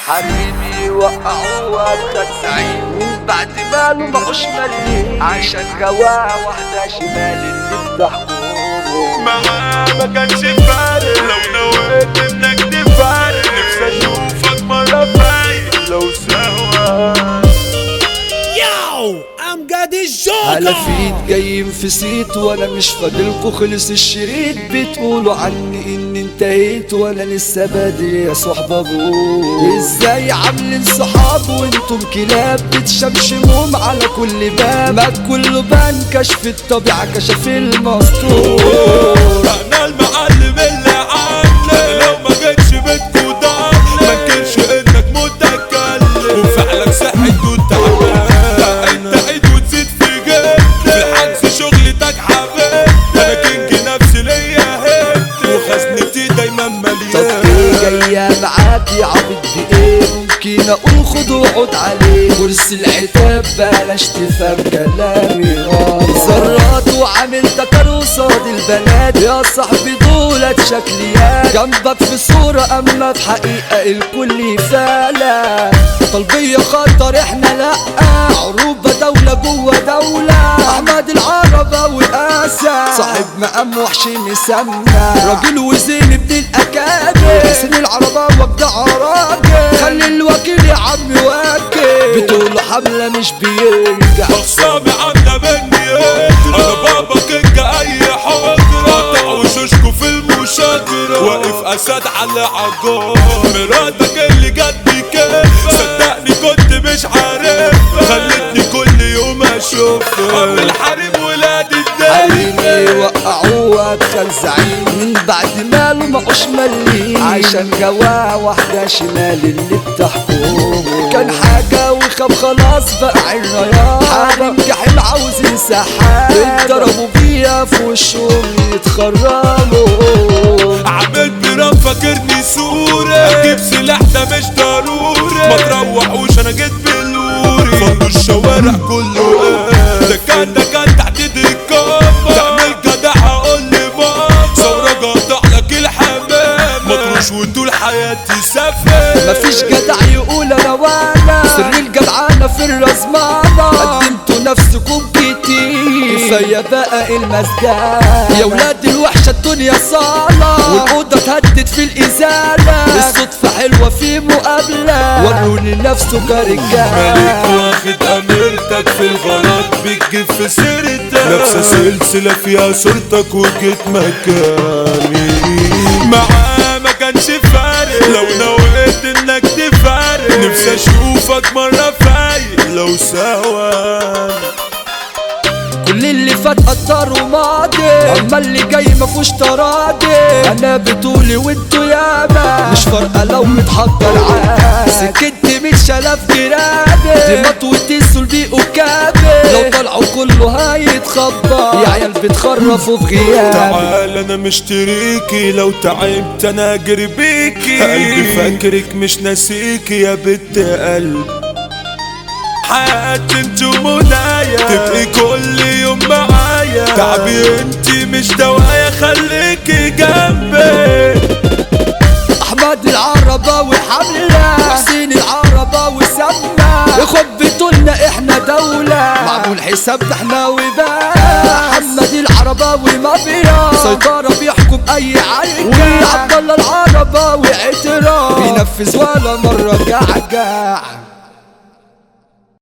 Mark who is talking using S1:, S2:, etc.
S1: حبيبي وقعوها بخزعين من بعد ماله معوش ملي عشان جواه واحدة شمال اللي بتحكمه
S2: معاه ما كانش فارق لو نويت انك تفارق نفسي اشوفك مرة فايق لو سوا
S3: Yo, I'm got this
S1: على
S3: joke.
S1: فيد جايين في سيت وانا مش فاضلكوا خلص الشريط بتقولوا عني اني انتهيت وانا لسه بادئ يا صحبة ابوه ازاي عاملين صحاب وانتم كلاب بتشمشموهم على كل باب ما كله بان كشف الطبيعة كشف المسطور
S2: انا المعلم اللي عامله انا لو ما جيتش بيتكو ضل ما انكرش انك متكلم وفعلك صحت وتعبان لا انت عيد وتزيد في جيب في الحجز شغلتك حبيب انا كينج نفسي ليا هيت وخزنتي دايما
S1: طب
S2: مليان
S1: ايه جاية معاك يا عبد بايه ممكن اقول خد وقعد عليه كرسي العتاب بلاش تفهم كلامي غلط ذرات وعامل تكر قصاد البنات يا صاحبي دولت شكليات جنبك في صورة اما في حقيقة الكل فالة طلبية خطر احنا لا عروبة دولة جوه دولة احمد العربة وقاسة صاحب مقام وحش مسمى راجل وزين ابن الاكابر حسين العربة وابدع راجل خلي الوكيل يا عم واكل بتقول حملة مش بيرجع
S2: اخصامي عامله مني ايه انا بابا كينج اي حجره قطع وشوشكو في المشاجره واقف اسد على عجار مراتك اللي جت بكيف صدقني كنت مش عارف خلتني كل يوم اشوفها ام الحريم ولاد
S1: حريمي
S2: الدنيا
S1: وقعوها بخزعين من بعد ماله معوش ملي عشان جواه واحدة شمال اللي بتحكمه كان حاجة وخاب خلاص بقى عالرياض حريم جحيم عاوزين سحاب اتضربوا بيها في وشهم يتخرموا
S2: عملت برام فاكرني صورة اجيب سلاح ده مش ضروري ما تروحوش انا جيت بلوري فضوا الشوارع كله ايه ده كان ده كان تحت الكامة تعمل جدع اقول لي ماما ثورة قاطع لك الحمام مطروش وطول حياتي سافر
S1: مفيش جدع يقول انا وانا سر الجدعانة في الرزمانة قدمتوا نفسكم كتير كفاية بقى المسجد يا ولاد الوحشة الدنيا صالة والأوضة اتهدت في الإزالة الصدفة حلوة في مقابلة وروني نفسه
S2: مالك
S1: كرجال
S2: واخد اميرتك في الغلط بتجيب في سيرتك لابسه سلسله فيها صورتك وجيت مكاني معاه ما كانش فارق لو نويت انك تفارق نفسي اشوفك مره فايق لو سوا
S1: كل اللي فات قدر وماضي اما اللي جاي مفوش تراضي انا بطولي وانتوا ياما مش فارقه لو متحضر عاد سكت مش الاف جرابي دي مطوتي سلبي وكابي لو طلعوا كله هيتخبى يا عيال بتخرفوا في غيابي
S2: تعال انا مشتريكي لو تعبت انا اجري بيكي قلبي فاكرك مش ناسيكي يا بنت قلب حياتي انت ومنايا تبقي كل يوم معايا تعبي انت مش دوايا خليكي جنبي
S1: احمد العربة وحملة وحسين العربة وسمة يخبطوا لنا احنا دولة معمول حسابنا احنا وبس محمد العربة ومافيا سيطرة بيحكم اي عركة وعبد الله العربة واعتراف بينفذ ولا مرة جعجع